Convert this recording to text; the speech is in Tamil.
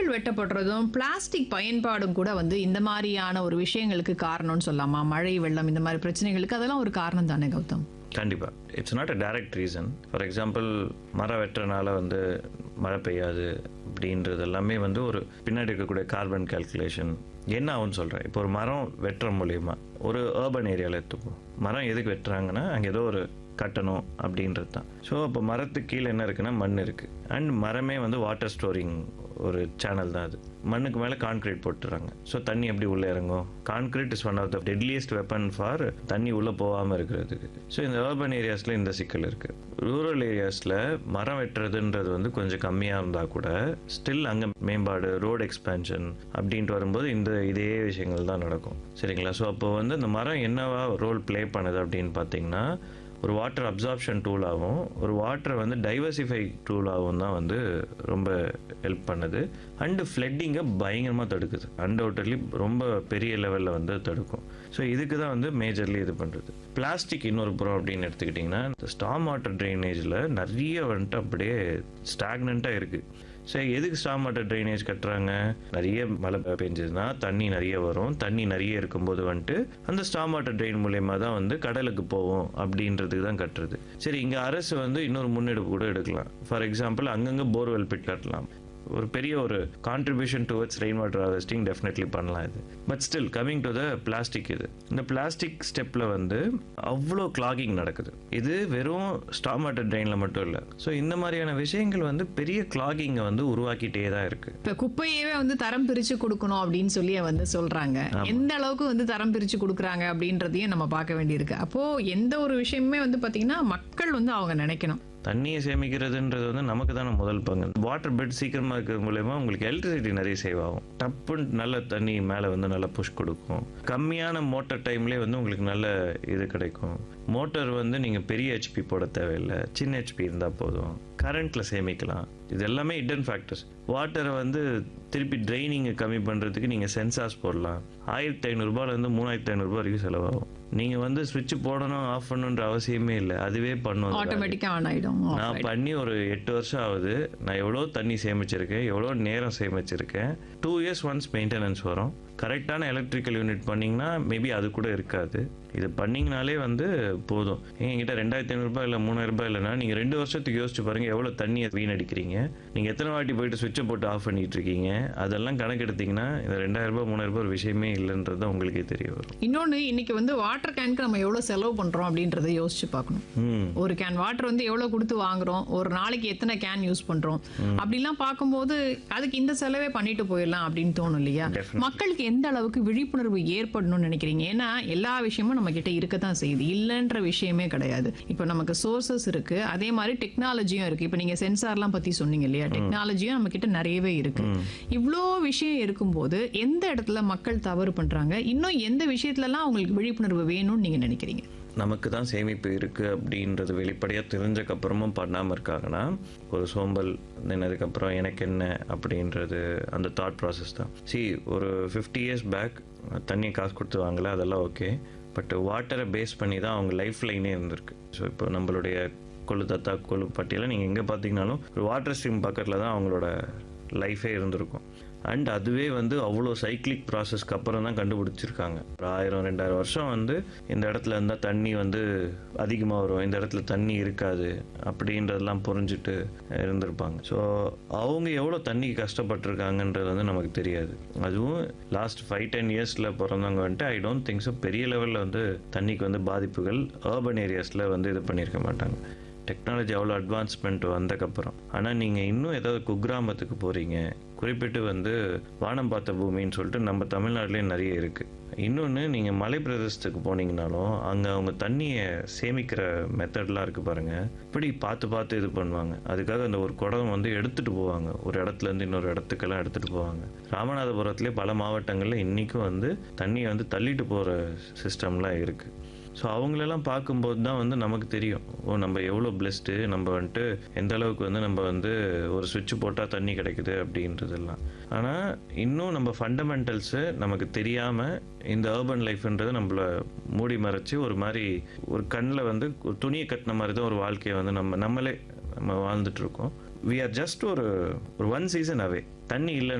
வெட்டப்படுறதும் பிளாஸ்டிக் பயன்பாடும் கூட வந்து இந்த மாதிரியான ஒரு விஷயங்களுக்கு காரணம்னு சொல்லலாமா மழை வெள்ளம் இந்த மாதிரி பிரச்சனைகளுக்கு அதெல்லாம் ஒரு காரணம் தானே கௌதம் கண்டிப்பாக it's not a direct reason for example மரம் வெட்டுறனால வந்து மழை பெய்யாது அப்படின்றது எல்லாமே வந்து ஒரு பின்னாடி இருக்கக்கூடிய கார்பன் கால்குலேஷன் என்ன ஆகும்னு சொல்கிறேன் இப்போ ஒரு மரம் வெட்டுற மூலியமா ஒரு ஏர்பன் ஏரியாவில் எடுத்துப்போம் மரம் எதுக்கு வெட்டுறாங்கன்னா அங்கே ஏதோ ஒரு கட்டணும் அப்படின்றது தான் ஸோ அப்போ மரத்துக்கு கீழே என்ன இருக்குன்னா மண் இருக்குது அண்ட் மரமே வந்து வாட்டர் ஸ்டோரிங் ஒரு சேனல் தான் அது மண்ணுக்கு மேலே கான்கிரீட் போட்டுறாங்க ஸோ தண்ணி எப்படி உள்ளே இறங்கும் concrete is one of the deadliest weapon for தண்ணி உள்ளே போகாமல் இருக்கிறதுக்கு ஸோ இந்த அர்பன் ஏரியாஸில் இந்த சிக்கல் இருக்குது ரூரல் ஏரியாஸில் மரம் வெட்டுறதுன்றது வந்து கொஞ்சம் கம்மியாக இருந்தால் கூட ஸ்டில் அங்கே மேம்பாடு ரோடு எக்ஸ்பேன்ஷன் அப்படின்ட்டு வரும்போது இந்த இதே விஷயங்கள் தான் நடக்கும் சரிங்களா ஸோ அப்போ வந்து இந்த மரம் என்னவா ரோல் ப்ளே பண்ணுது அப்படின்னு பார்த்தீங்கன்னா ஒரு வாட்டர் அப்சார்ப்ஷன் டூலாகவும் ஒரு வாட்டரை வந்து டைவர்சிஃபை டூலாகவும் தான் வந்து ரொம்ப ஹெல்ப் பண்ணுது அண்டு ஃப்ளட்டிங்கை பயங்கரமாக தடுக்குது அன்டவுட்டட்லி ரொம்ப பெரிய லெவலில் வந்து தடுக்கும் ஸோ இதுக்கு தான் வந்து மேஜர்லி இது பண்ணுறது பிளாஸ்டிக் இன்னொரு புறம் அப்படின்னு எடுத்துக்கிட்டிங்கன்னா இந்த ஸ்டாம் வாட்டர் ட்ரைனேஜில் நிறைய வந்துட்டு அப்படியே ஸ்டாக்னண்ட்டாக இருக்குது சரி எதுக்கு ஸ்டாம் வாட்டர் ட்ரைனேஜ் கட்டுறாங்க நிறைய மழை பெஞ்சதுன்னா தண்ணி நிறைய வரும் தண்ணி நிறைய இருக்கும்போது வந்துட்டு அந்த ஸ்டாம் வாட்டர் ட்ரெயின் மூலயமா தான் வந்து கடலுக்கு போகும் அப்படின்றதுக்கு தான் கட்டுறது சரி இங்கே அரசு வந்து இன்னொரு முன்னெடுப்பு கூட எடுக்கலாம் ஃபார் எக்ஸாம்பிள் அங்கங்கே போர்வெல் பிட் கட்டலாம் ஒரு பெரிய ஒரு contribution towards rain water harvesting definitely பண்ணலாம் இது but still coming to the plastic இது இந்த பிளாஸ்டிக் ஸ்டெப்பில் வந்து அவ்வளோ கிளாகிங் நடக்குது இது வெறும் ஸ்டாம் வாட்டர் ட்ரெயினில் மட்டும் இல்லை ஸோ இந்த மாதிரியான விஷயங்கள் வந்து பெரிய கிளாகிங்கை வந்து உருவாக்கிட்டே தான் இருக்குது இப்ப குப்பையவே வந்து தரம் பிரிச்சு கொடுக்கணும் அப்படின்னு சொல்லி வந்து சொல்றாங்க எந்த அளவுக்கு வந்து தரம் பிரிச்சு கொடுக்குறாங்க அப்படின்றதையும் நம்ம பார்க்க வேண்டியிருக்கு அப்போ எந்த ஒரு விஷயமுமே வந்து பாத்தீங்கன்னா மக்கள் வந்து அவங்க நினைக்கணும் தண்ணியை சேமிக்கிறதுன்றது வந்து நமக்கு தானே முதல் பங்கு வாட்டர் பெட் சீக்கிரமாக இருக்கிறது மூலயமா உங்களுக்கு எலக்ட்ரிசிட்டி நிறைய சேவ் ஆகும் டப்புன்னு நல்ல தண்ணி மேலே வந்து நல்லா புஷ் கொடுக்கும் கம்மியான மோட்டர் டைம்லேயே வந்து உங்களுக்கு நல்ல இது கிடைக்கும் மோட்டர் வந்து நீங்கள் பெரிய ஹெச்பி போட தேவையில்லை சின்ன ஹெச்பி இருந்தால் போதும் கரண்ட்டில் சேமிக்கலாம் இது எல்லாமே ஹிடன் ஃபேக்டர்ஸ் வாட்டரை வந்து திருப்பி ட்ரைனிங்கை கம்மி பண்ணுறதுக்கு நீங்கள் சென்சார்ஸ் போடலாம் ஆயிரத்தி ஐநூறுரூபாலேருந்து மூணாயிரத்தி ஐநூறுரூபா வரைக்கும் செலவாகும் நீங்கள் வந்து சுவிட்ச் போடணும் ஆஃப் பண்ணணுன்ற அவசியமே இல்லை அதுவே பண்ணும் அது வேலையை. ஆட்டோமேட்டிக்கா ஆன் ஆயிடும் நான் பண்ணி ஒரு எட்டு வருஷம் ஆகுது நான் எவ்வளோ தண்ணி சேமிச்சிருக்கேன் எவ்வளோ நேரம் சேமிச்சிருக்கேன் டூ இயர்ஸ் ஒன்ஸ் மெயின்டெனன்ஸ் வரும் கரெக்டான எலக்ட்ரிக்கல் யூனிட் பண்ணிங்கன்னா மேபி அது கூட இருக்காது இது பண்ணிங்கனாலே வந்து போதும் எங்ககிட்ட ரெண்டாயிரத்தி ஐநூறுரூபா இல்லை மூணாயிரம் ரூபாய் இல்லைன்னா நீங்கள் ரெண்டு வருஷத்துக்கு யோசிச்சு பாருங்கள் எவ்வளோ தண்ணியை வீணடிக்கிறீங்க நீங்கள் எத்தனை வாட்டி போயிட்டு சுவிட்சை போட்டு ஆஃப் பண்ணிட்டு இருக்கீங்க அதெல்லாம் கணக்கு எடுத்தீங்கன்னா இந்த ரெண்டாயிரம் ரூபாய் மூணாயிரம் ரூபாய் ஒரு விஷயமே இல்லைன்றது தான் உங்களுக்கே தெரிய வரும் இன்னொன்னு இன்னைக்கு வந்து வாட்டர் கேனுக்கு நம்ம எவ்வளவு செலவு பண்றோம் அப்படின்றத யோசிச்சு பார்க்கணும் ம் ஒரு கேன் வாட்டர் வந்து எவ்வளவு கொடுத்து வாங்குறோம் ஒரு நாளைக்கு எத்தனை கேன் யூஸ் பண்றோம் அப்படிலாம் பார்க்கும்போது அதுக்கு இந்த செலவே பண்ணிட்டு போயிடலாம் அப்படின்னு தோணும் இல்லையா Definitely. மக்களுக்கு எந்த அளவுக்கு விழிப்புணர்வு ஏற்படணும்னு நினைக்கிறீங்க ஏன்னா எல்லா விஷயமும் நம்ம கிட்ட இருக்கத்தான் செய்யுது இல்லைன்ற விஷயமே கிடையாது இப்போ நமக்கு சோர்சஸ் இருக்கு அதே மாதிரி டெக்னாலஜியும் இருக்கு இப்போ நீங்க சென்சார்லாம் பத்தி சொன்னீங்க இல்லையா டெக்னாலஜியும் நம்ம கிட்ட நிறையவே இருக்கு இவ்வளோ விஷயம் இருக்கும்போது எந்த இடத்துல மக்கள் தவறு பண்றாங்க இன்னும் எந்த விஷயத்துலலாம் அவங்களுக்கு விழிப்புணர்வு வேணும்னு நீங்க நினைக்கிறீங்க நமக்கு தான் சேமிப்பு இருக்குது அப்படின்றது வெளிப்படையாக தெரிஞ்சக்கப்புறமும் பண்ணாமல் இருக்காங்கன்னா ஒரு சோம்பல் தென் அதுக்கப்புறம் எனக்கு என்ன அப்படின்றது அந்த தாட் ப்ராசஸ் தான் சி ஒரு ஃபிஃப்டி இயர்ஸ் பேக் தண்ணியை காசு கொடுத்து வாங்கல அதெல்லாம் ஓகே பட் வாட்டரை பேஸ் பண்ணி தான் அவங்க லைஃப் லைனே இருந்திருக்கு ஸோ இப்போ நம்மளுடைய கொள்ளு தத்தா கொள்ளு பட்டியலில் நீங்கள் எங்கே பார்த்தீங்கனாலும் ஒரு வாட்டர் ஸ்ட்ரீம் பக்கத்தில் தான் அவங்களோட லைஃபே இருந்திருக்கும் அண்ட் அதுவே வந்து அவ்வளோ சைக்கிளிக் ப்ராசஸ்க்கு அப்புறம் தான் கண்டுபிடிச்சிருக்காங்க ஒரு ஆயிரம் ரெண்டாயிரம் வருஷம் வந்து இந்த இடத்துல இருந்தால் தண்ணி வந்து அதிகமாக வரும் இந்த இடத்துல தண்ணி இருக்காது அப்படின்றதெல்லாம் புரிஞ்சுட்டு இருந்திருப்பாங்க ஸோ அவங்க எவ்வளோ தண்ணிக்கு கஷ்டப்பட்டிருக்காங்கன்றது வந்து நமக்கு தெரியாது அதுவும் லாஸ்ட் ஃபைவ் டென் இயர்ஸில் பிறந்தவங்க வந்துட்டு ஐ டோன்ட் திங்க் ஸோ பெரிய லெவலில் வந்து தண்ணிக்கு வந்து பாதிப்புகள் அர்பன் ஏரியாஸில் வந்து இது பண்ணியிருக்க மாட்டாங்க டெக்னாலஜி அவ்வளோ அட்வான்ஸ்மெண்ட் வந்தக்கப்புறம் ஆனால் நீங்கள் இன்னும் ஏதாவது குக்கிராமத்துக்கு போகிறீங்க குறிப்பிட்டு வந்து வானம் பார்த்த பூமின்னு சொல்லிட்டு நம்ம தமிழ்நாட்டிலே நிறைய இருக்குது இன்னொன்று நீங்கள் மலை பிரதேசத்துக்கு போனீங்கனாலும் அங்கே அவங்க தண்ணியை சேமிக்கிற மெத்தட்லாம் இருக்குது பாருங்கள் இப்படி பார்த்து பார்த்து இது பண்ணுவாங்க அதுக்காக அந்த ஒரு குடம் வந்து எடுத்துகிட்டு போவாங்க ஒரு இடத்துலேருந்து இன்னொரு இடத்துக்கெல்லாம் எடுத்துகிட்டு போவாங்க ராமநாதபுரத்துலேயே பல மாவட்டங்களில் இன்றைக்கும் வந்து தண்ணியை வந்து தள்ளிட்டு போகிற சிஸ்டம்லாம் இருக்குது ஸோ அவங்களெல்லாம் பார்க்கும்போது தான் வந்து நமக்கு தெரியும் ஓ நம்ம எவ்வளோ பிளெஸ்டு நம்ம வந்துட்டு எந்த அளவுக்கு வந்து நம்ம வந்து ஒரு சுவிட்ச் போட்டால் தண்ணி கிடைக்குது அப்படின்றதெல்லாம் ஆனால் இன்னும் நம்ம ஃபண்டமெண்டல்ஸு நமக்கு தெரியாமல் இந்த அர்பன் லைஃப்ன்றது நம்மள மூடி மறைச்சி ஒரு மாதிரி ஒரு கண்ணில் வந்து ஒரு துணியை கட்டின மாதிரி தான் ஒரு வாழ்க்கையை வந்து நம்ம நம்மளே நம்ம வாழ்ந்துட்டு இருக்கோம் வி ஆர் ஜஸ்ட் ஒரு ஒரு ஒன் சீசன் அவே தண்ணி இல்லை